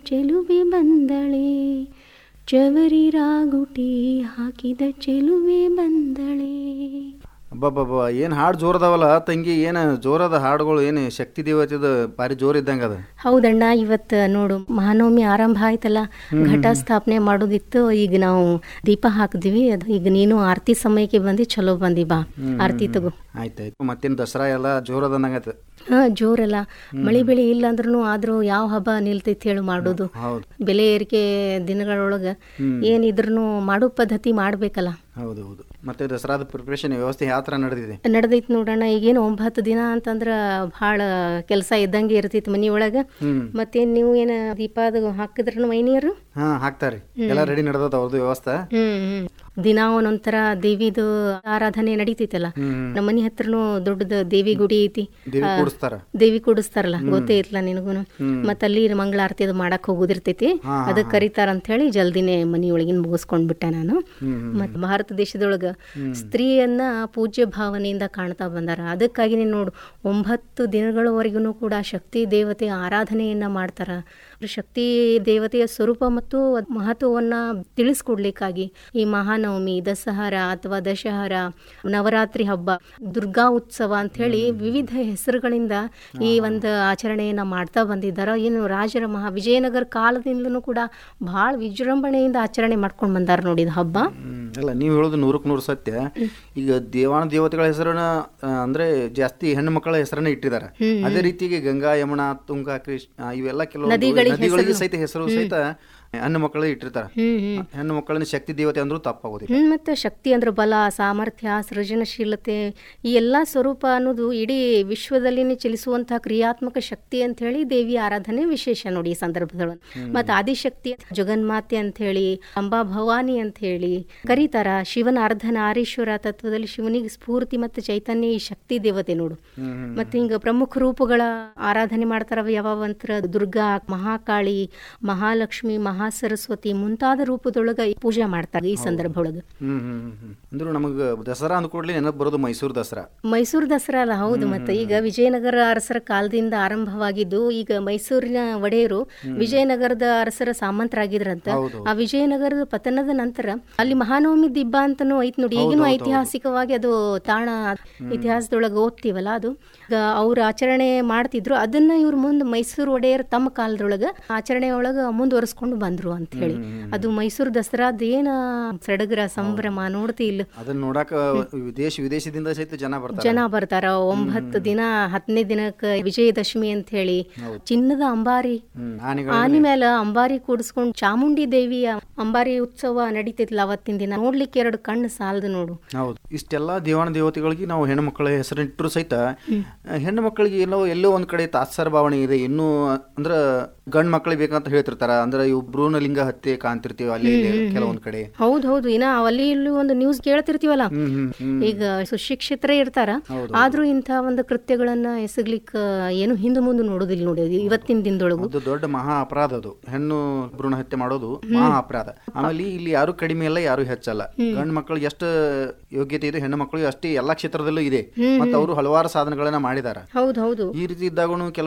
ಚೆಲುವೆ ಬಂದಳೆ ಚವರಿ ರಾಗುಟಿ ಹಾಕಿದ ಚೆಲುವೆ ಬಂದಳೆ ಅಬ್ಬಬ್ಬಬ್ಬ ಏನು ಹಾಡು ಜೋರದವಲ್ಲ ತಂಗಿ ಏನು ಜೋರದ ಹಾಡುಗಳು ಏನು ಶಕ್ತಿ ದೇವತೆದ ಭಾರಿ ಜೋರ್ ಇದ್ದಂಗೆ ಅದ ಹೌದಣ್ಣ ಇವತ್ತು ನೋಡು ಮಹಾನವಮಿ ಆರಂಭ ಆಯ್ತಲ್ಲ ಘಟ ಸ್ಥಾಪನೆ ಮಾಡೋದಿತ್ತು ಈಗ ನಾವು ದೀಪ ಹಾಕಿದ್ವಿ ಅದು ಈಗ ನೀನು ಆರತಿ ಸಮಯಕ್ಕೆ ಬಂದು ಚಲೋ ಬಂದಿ ಬಾ ಆರತಿ ತಗೋ ಆಯ್ತಾಯ್ತು ಮತ್ತೇನು ದಸರಾ ಎಲ್ಲ ಜೋರದಂದಂಗೈತೆ ಹಾ ಜೋರಲ್ಲ ಮಳಿ ಬೆಳಿ ಇಲ್ಲ ಅಂದ್ರೂ ಆದ್ರೂ ಯಾವ ಹಬ್ಬ ನಿಲ್ತೈತಿ ಹೇಳು ಮಾಡೋದು ಹೌದು ಬೆಲೆ ಏರಿಕೆ ದಿನಗಳೊಳಗ ಏನಿದ್ರು ಮಾಡೋ ಪದ್ಧತಿ ಮಾಡ್ಬೇಕಲ್ಲ ಹೌದು ಹೌದು ಮತ್ತೆ ದಸರಾದ ಪ್ರಿಪ್ರೇಷನ್ ವ್ಯವಸ್ಥೆ ಯಾವ ಥರ ನಡೆದಿದೆ ನಡೆದೈತಿ ನೋಡೋಣ ಈಗೇನು ಒಂಬತ್ತು ದಿನ ಅಂತಂದ್ರ ಭಾಳ ಕೆಲಸ ಇದ್ದಂಗೆ ಇರ್ತೈತಿ ಮನಿಯೊಳಗ ಹ್ಮ್ ಮತ್ತೇನ್ ನೀವು ಏನ ದೀಪ ಅದು ಹಾಕಿದ್ರನು ಮೈನಿಯರು ಹಾ ಹಾಕ್ತಾರಿ ಎಲ್ಲ ರೆಡಿ ನಡೆದದ ಅವ್ರದ್ದು ವ್ಯವಸ್ಥೆ ಹ್ಮ್ ಹ್ಮ್ ದಿನ ಒಂದೊಂಥರ ದೇವಿದು ಆರಾಧನೆ ನಡೀತೈತಲ್ಲ ಹ್ಮ್ ನಮ್ಮ ಮನಿ ಹತ್ರನು ದೊಡ್ಡದ ದೇವಿ ಗುಡಿ ಐತಿ ದೇವಿ ಕೂಡಿಸ್ತಾರ ದೇವಿ ಕೂಡಿಸ್ತಾರಲ್ಲ ಗೊತ್ತೇ ಐತ್ಲ ನಿನಗೂನು ಮತ್ತ ಅಲ್ಲಿ ಮಂಗಳಾರತಿ ಅದು ಮಾಡಕ್ ಹೋಗೋದಿರ್ತೈತಿ ಹಾ, ಅದಕ್ಕೆ ಕರೀತಾರ ಅಂತ ಹೇಳಿ ಜಲ್ದಿನೇ ಮನಿಯೊಳಗಿನ ಮುಗಿಸ್ಕೊಂಡ್ ಬಿಟ್ಟೆ ನಾನು ಮತ್ ಭಾರತ ದೇಶದೊಳಗ ಸ್ತ್ರೀಯನ್ನ ಪೂಜ್ಯ ಭಾವನೆಯಿಂದ ಕಾಣ್ತಾ ಬಂದಾರ ಅದಕ್ಕಾಗಿ ನೀನ್ ನೋಡು ಒಂಬತ್ತು ದಿನಗಳವರೆಗೂ ಕೂಡ ಶಕ್ತಿ ದೇವತೆ ಆರಾಧನೆಯನ್ನ ಮಾಡ್ತಾರ ಶಕ್ತಿ ದೇವತೆಯ ಸ್ವರೂಪ ಮತ್ತು ಅದ್ ಮಹತ್ವವನ್ನ ತಿಳಿಸ್ಕೊಡ್ಲಿಕ್ಕಾಗಿ ಈ ಮಹಾನವಮಿ ದಸಹರ ಅಥವಾ ದಶಹರ ನವರಾತ್ರಿ ಹಬ್ಬ ದುರ್ಗಾ ಉತ್ಸವ ಅಂತ ಹೇಳಿ ವಿವಿಧ ಹೆಸರುಗಳಿಂದ ಈ ಒಂದು ಆಚರಣೆಯನ್ನ ಮಾಡ್ತಾ ಬಂದಿದ್ದಾರೆ ಏನು ರಾಜರ ಮಹಾ ವಿಜಯನಗರ ಕಾಲದಿಂದಲೂ ಕೂಡ ಬಹಳ ವಿಜೃಂಭಣೆಯಿಂದ ಆಚರಣೆ ಮಾಡ್ಕೊಂಡು ಬಂದಾರ ನೋಡಿ ಇದು ಹಬ್ಬ ಹ್ಮ್ ಅಲ್ಲ ನೀವು ಹೇಳೋದು ನೂರಕ್ಕೆ ನೂರು ಸತ್ಯ ಈಗ ದೇವಾನ ದೇವತೆಗಳ ಹೆಸರನ್ನ ಆ, ಅಂದ್ರೆ ಜಾಸ್ತಿ ಹೆಣ್ಣು ಮಕ್ಕಳ ಹೆಸರನ್ನ ಇಟ್ಟಿದ್ದಾರೆ ಅದೇ ರೀತಿಗೆ ಗಂಗಾ ಯಮುನಾ ತುಂಗಾ ಕೃಷ್ಣ ಇವೆಲ್ಲ ಕೆಲವು ನದಿಗಳಿಗೆ ಸಹಿತ ಹೆಸರು ಸಹಿತ ಹೆಣ್ಣು ಮಕ್ಕಳು ಇಟ್ಟಿರ್ತಾರೆ ಹ್ಮ್ ಹ್ಮ್ ಹೆಣ್ಣು ಮಕ್ಕಳನ್ನ ಶಕ್ತಿ ದೇವತೆ ಅಂದ್ರೂ ತಪ್ಪಾಗೋದಿಲ್ಲ ಹ್ಮ್ ಮತ್ತೆ ಶಕ್ತಿ ಅಂದ್ರೆ ಬಲ ಸಾಮರ್ಥ್ಯ ಸೃಜನಶೀಲತೆ ಈ ಎಲ್ಲಾ ಸ್ವರೂಪ ಅನ್ನೋದು ಇಡೀ ವಿಶ್ವದಲ್ಲಿನೇ ಚಲಿಸುವಂತಹ ಕ್ರಿಯಾತ್ಮಕ ಶಕ್ತಿ ಅಂತ ಹೇಳಿ ದೇವಿ ಆರಾಧನೆ ವಿಶೇಷ ನೋಡಿ ಈ ಸಂದರ್ಭದೊಳಗೆ ಮತ್ತೆ ಆದಿಶಕ್ತಿ ಜಗನ್ಮಾತೆ ಅಂತ ಹೇಳಿ ಅಂಬಾ ಭವಾನಿ ಅಂತ ಹೇಳಿ ಕರೀತಾರ ಶಿವನ ಅರ್ಧನಾರೀಶ್ವರ ತತ್ವದಲ್ಲಿ ಶಿವನಿಗೆ ಸ್ಫೂರ್ತಿ ಮತ್ತು ಚೈತನ್ಯ ಈ ಶಕ್ತಿ ದೇವತೆ ನೋಡು ಮತ್ತೆ ಹಿಂಗ ಪ್ರಮುಖ ರೂಪಗಳ ಆರಾಧನೆ ಮಾಡ್ತಾರ ಯಾವಂತ್ರ ದುರ್ಗಾ ಮಹಾಕಾಳಿ ಮಹಾಲಕ್ಷ್ಮಿ ಮಹಾಸರಸ್ವತಿ ಮುಂತಾದ ರೂಪದೊಳಗ ಈ ಪೂಜೆ ಮಾಡ್ತಾರೆ ಈ ಸಂದರ್ಭ ಒಳಗ ಹ್ಮ್ ಹ್ಮ್ ಹ್ಮ್ ಹ್ಮ್ ಅಂದ್ರೂ ನಮಗೆ ದಸರಾ ಅಂದ ಕೂಡಲೇ ನೆನಪು ಬರೋದು ಮೈಸೂರು ದಸರಾ ಮೈಸೂರು ದಸರಾ ಅಲ್ಲ ಹೌದು ಮತ್ತೆ ಈಗ ವಿಜಯನಗರ ಅರಸರ ಕಾಲದಿಂದ ಆರಂಭವಾಗಿದ್ದು ಈಗ ಮೈಸೂರಿನ ಒಡೆಯರು ವಿಜಯನಗರದ ಅರಸರ ಸಾಮಂತರಾಗಿದ್ರಂತ ಹೌದು. ಆ ವಿಜಯನಗರದ ಪತನದ ನಂತರ ಅಲ್ಲಿ ಮಹಾನವಮಿ ದಿಬ್ಬ ಅಂತಾನು ಐತ್ ನೋಡಿ ಈಗಿನೂ ಐತಿಹಾಸಿಕವಾಗಿ ಅದು ತಾಣ ಇತಿಹಾಸದೊಳಗೆ ಓದ್ತೀವಲ್ಲ ಅದು ಈಗ ಅವ್ರು ಆಚರಣೆ ಮಾಡ್ತಿದ್ರು ಅದನ್ನ ಇವ್ರು ಮುಂದೆ ಮೈಸೂರು ಒಡೆಯರ್ ತಮ್ಮ ಕಾಲದೊಳಗ ಆಚರಣೆ ಒಳಗ ಮುಂದುವರಿಸ್ಕೊಂಡು ಬಂದ್ರು ಅಂತ ಹೇಳಿ ಅದು ಮೈಸೂರು ದಸರಾದ ಏನ ಸಡಗರ ಸಂಭ್ರಮ ನೋಡ್ತಿ ಇಲ್ಲ ಅದನ್ನ ನೋಡಾಕ ವಿದೇಶ ವಿದೇಶದಿಂದ ಸಹಿತ ಜನ ಬರ್ತಾರೆ ಜನ ಬರ್ತಾರ ಒಂಬತ್ತು ದಿನ ಹತ್ತನೇ ದಿನಕ್ಕ ವಿಜಯದಶಮಿ ಅಂತ ಹೇಳಿ ಚಿನ್ನದ ಅಂಬಾರಿ ಹ್ಮ್ ಆನೆಗಳು ಆನಿ ಮೇಲೆ ಅಂಬಾರಿ ಕೂಡಿಸ್ಕೊಂಡು ಚಾಮುಂಡಿ ದೇವಿಯ ಅಂಬಾರಿ ಉತ್ಸವ ನಡೀತೈತಿಲ್ಲ ಅವತ್ತಿನ ದಿನ ನೋಡ್ಲಿಕ್ಕೆ ಎರಡು ಕಣ್ಣು ಸಾಲದು ನೋಡು ಹೌದು ಇಷ್ಟೆಲ್ಲ ದೇವಾನ ದೇವತೆಗಳಿಗೆ ನಾವು ಹೆಣ್ಣು ಮಕ್ಕಳ ಹೆಸರಿಟ್ಟರು ಸಹಿತ ಹೆಣ್ಣು ಮಕ್ಕಳಿಗೆ ಎಲ್ಲೋ ಎಲ್ಲೋ ಒಂದ್ ಕಡೆ ತಾತ್ಸಾರ ಭಾವನೆ ಇದೆ ಇನ್ನೂ ಅಂದ್ರ ಗಂಡ್ ಮಕ್ಕಳಿಗೆ ಬೇಕಂತ ಹೇಳ್ತಿರ್ತಾರ ಅಂದ್ರೆ ಇವು ಭ್ರೂಣಲಿಂಗ ಹತ್ಯೆ ಕಾಣ್ತಿರ್ತೀವಿ ಅಲ್ಲಿ ಇಲ್ಲಿ ಕೆಲವೊಂದ್ ಕಡೆ ಹೌದು ಹೌದು ಇನ್ನ ಅಲ್ಲಿ ಇಲ್ಲಿ ಒಂದು ನ್ಯೂಸ್ ಕೇಳ್ತಿರ್ತೀವಲ್ಲ ಹ್ಮ್ ಹ್ಮ್ ಹ್ಮ್ ಈಗ ಸುಶಿಕ್ಷಿತರೇ ಇರ್ತಾರ ಆದ್ರೂ ಇಂಥ ಒಂದು ಕೃತ್ಯಗಳನ್ನ ಎಸಗ್ಲಿಕ್ಕ ಏನು ಹಿಂದೆ ಮುಂದೆ ನೋಡೋದಿಲ್ಲ ನೋಡಿ ಅದು ಇವತ್ತಿನ ದಿನದೊಳಗು ಅದು ದೊಡ್ಡ ಮಹಾ ಅಪರಾಧ ಅದು ಹೆಣ್ಣು ಭ್ರೂಣ ಹತ್ಯೆ ಮಾಡೋದು ಮಹಾ ಅಪರಾಧ ಆಮೇಲೆ ಇಲ್ಲಿ ಯಾರು ಕಡಿಮೆ ಇಲ್ಲ ಯಾರು ಹೆಚ್ಚಲ್ಲ ಗಂಡು ಮಕ್ಕಳಿಗೆ ಎಷ್ಟು ಯೋಗ್ಯತೆ ಇದೆ ಹೆಣ್ಣು ಮಕ್ಕಳಿಗೆ ಅಷ್ಟೇ ಎಲ್ಲಾ ಕ್ಷೇತ್ರದಲ್ಲೂ ಇದೆ ಮತ್ತೆ ಅವರು ಹಲವಾರು ಸಾಧನೆಗಳನ್ನ ಮಾಡಿದಾರ ಹೌದು ಹೌದು ಈ ರೀತಿ ಇದ್ದಾಗೂ ಕೆಲವು